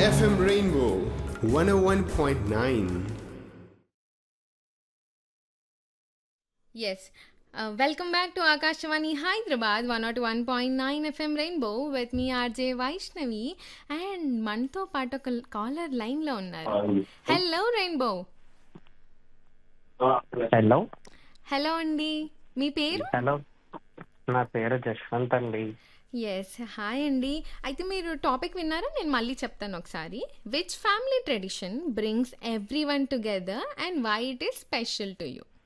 FM Rainbow 101.9. Yes. Uh, welcome back to Akashvani Hyderabad 101.9 FM Rainbow with me RJ Vaishnavi and మనతో పాటు ఒక caller line లో ఉన్నారు hello rainbow hello hello అండి మీ పేరు hello నా పేరు జశ్వంత్ అండి ఎస్ హాయ్ అండి అయితే మీరు టాపిక్ విన్నారా నేను మళ్ళీ చెప్తాను ఒకసారి which family tradition brings everyone together and why it is special to you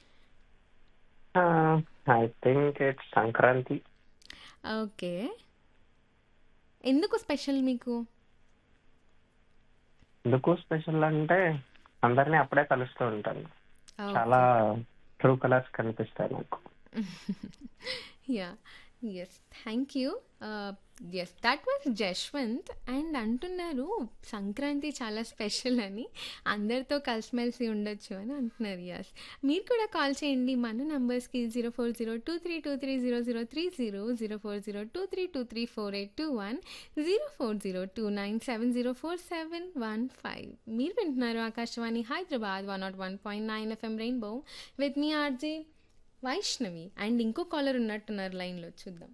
I think it's Sankranti okay ఎందుకు స్పెషల్ మీకు ఎందుకు స్పెషల్ అంటే అందరినీ అప్పుడే కలుస్తూ ఉంటాను చాలా ట్రూ కలర్స్ కనిపిస్తాయి నాకు yeah yes thank you yes that was Jaswanth and అంటున్నారు సంక్రాంతి చాలా స్పెషల్ అని అందరితో కలిసిమెలిసి ఉండొచ్చు అని అంటున్నారు ఎస్ మీరు కూడా కాల్ చేయండి మన నంబర్స్కి zero four zero two three two three zero zero three zero zero four zero two three two three four eight two one zero four zero two nine seven zero four seven one five మీరు వింటున్నారు Akashvani Hyderabad one not one point nine FM rainbow with me RJ Vaishnavi and ఇంకో caller ఉన్నట్టున్నారు లైన్లో చూద్దాం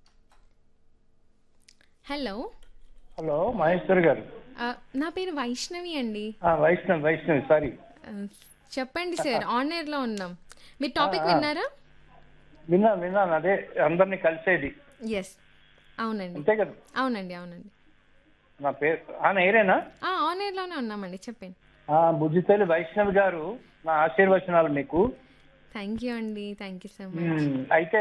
hello hello Maheshwar గారు ఆ, నా పేరు వైష్ణవి అండి ఆ, వైష్ణవ్ వైష్ణవి సారీ ఆ, చెప్పండి సార్ ఆన్ ఎయిర్లో ఉన్నాం మీరు టాపిక్ విన్నారా విన్నాను విన్నాను అదే అందరినీ కలిసేది ఎస్ అవునండి అంతే కదా అవునండి అవునండి నా పేరు ఆ ఏరేనా ఆ, ఆన్ ఎయిర్లోనే ఉన్నామండి చెప్పండి ఆ, బుజ్జితల్లి వైష్ణవి గారు నా ఆశీర్వచనాలు మీకు థ్యాంక్ యూ అండి థ్యాంక్ యూ సో మచ్ మ్, అయితే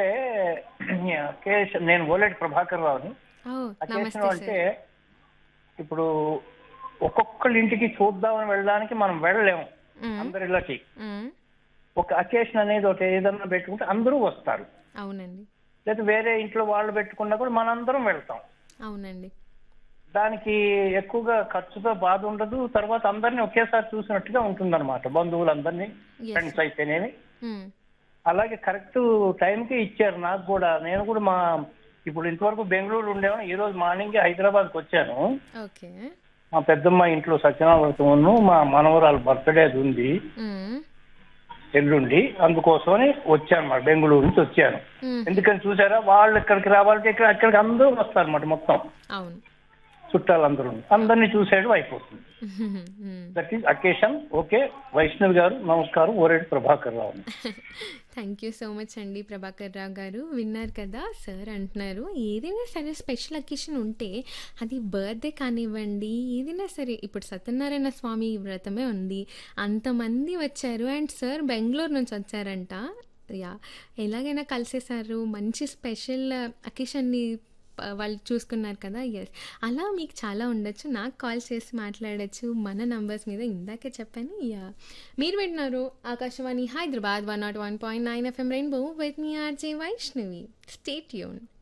అకేషన్ నేను ఓలేటి ప్రభాకర్ రావుని ఓ అకేషన్ నమస్తే అంటే సార్ ఇప్పుడు ఒక్కొక్కళ్ళ ఇంటికి చూద్దామని వెళ్ళడానికి మనం వెళ్ళలేము మ్, అందరిళ్ళకి మ్, ఒక అకేషన్ అనేది ఒక ఏదన్నా పెట్టుకుంటే అందరూ వస్తారు అవునండి లేదా వేరే ఇంట్లో వాళ్ళు పెట్టుకున్నా కూడా మనందరం వెళ్తాం అవునండి దానికి ఎక్కువగా ఖర్చుతో బాధ ఉండదు తర్వాత అందరినీ ఒకేసారి చూసినట్టుగా ఉంటుందన్నమాట బంధువులందరినీ Yes. ఫ్రెండ్స్ అయితేనేమి మ్, అలాగే కరెక్ట్ టైంకి ఇచ్చారు నాకు కూడా నేను కూడా మా ఇప్పుడు ఇంతవరకు బెంగళూరు ఉండేవాను ఈ రోజు మార్నింగ్ హైదరాబాద్కి వచ్చాను ఓకే మా పెద్దమ్మ ఇంట్లో సత్యనారాయణ మా మనవరాలు బర్త్డే అది ఉంది మ్, ఎల్లుండి అందుకోసమని వచ్చాను మరి బెంగళూరు నుంచి వచ్చాను మ్, ఎందుకని చూసారా వాళ్ళు ఇక్కడికి రావాలంటే ఇక్కడ అక్కడికి అందరూ వస్తారన్నమాట మొత్తం అవును చుట్టాలందరూ అందరినీ చూసేయడం అయిపోతుంది మ్. That is occasion okay Vaishnavi గారు నమస్కారం ఓరేడు Prabhakar Rao thank you so much అండి ప్రభాకర్ రావు గారు విన్నారు కదా సార్ అంటున్నారు ఏదైనా సరే స్పెషల్ అకేషన్ ఉంటే అది బర్త్డే కానివ్వండి ఏదైనా సరే ఇప్పుడు సత్యనారాయణ స్వామి వ్రతమే ఉంది అంతమంది వచ్చారు అండ్ సార్ బెంగళూరు నుంచి వచ్చారంట యా ఎలాగైనా కలిసేసారు మంచి స్పెషల్ అకేషన్ని ప- వాళ్ళు చూసుకున్నారు కదా ఎస్ అలా మీకు చాలా ఉండొచ్చు నాకు కాల్ చేసి మాట్లాడచ్చు మన నంబర్స్ మీద ఇందాకే చెప్పాను యా మీరు వింటున్నారు Akashvani Hyderabad one not one point nine FM rainbow with me RJ Vaishnavi stay యూన్